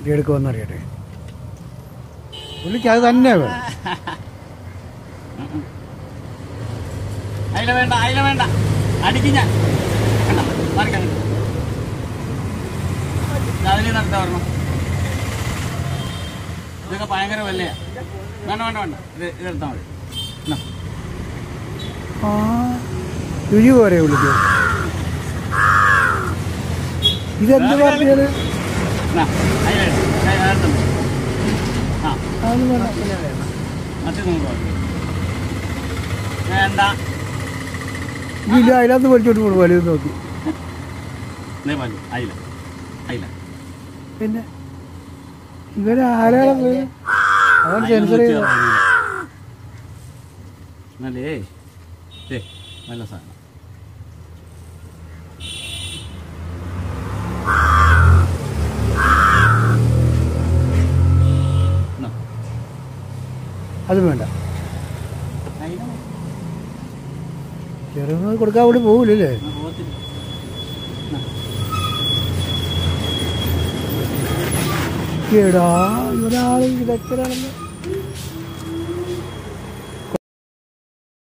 എടുക്കുമെന്നറിയട്ടെ പുള്ളിക്ക് അത് തന്നെ വേണം അയില വേണ്ട അയില വേണ്ട അടിക്കും ഞാൻ കണ്ട മാറിക്കാൻ അതിൽ നടത്താൻ വരണം ഇതൊക്കെ ഭയങ്കര വിലയാ വേണ്ട വേണ്ട വേണ്ട ഇത് ഇതെടുത്താൽ മതി എന്നാ. ആ രുചി പോരെ വിളിക്കും ഇതെന്ത് പറഞ്ഞാല് എന്നാ, അയില എടുത്ത്. അയില എടുത്ത് മതി. ആ അതൊന്നും വേണ്ട മറ്റേ നൂറ് രൂപ വേണ്ട ഇല്ല അതിനകത്ത് വലിച്ചോട്ട് കൊടുക്കും വലുത് നോക്കി ഇതേ മതി അയില അയില പിന്നെ ഇവര് ആരാണ് അവൻ സെൻസർ ചെയ്ത നല്ലേ ദേ നല്ല സാധനം എന്നാ, അതും വേണ്ട അയില മതി. ചെറുത് കൊടുക്കാൻ വേണ്ടി പോകില്ലല്ലേ എന്നാ, പോകത്തില്ല. എടാ ഇവരാള് ഇതൊക്കെ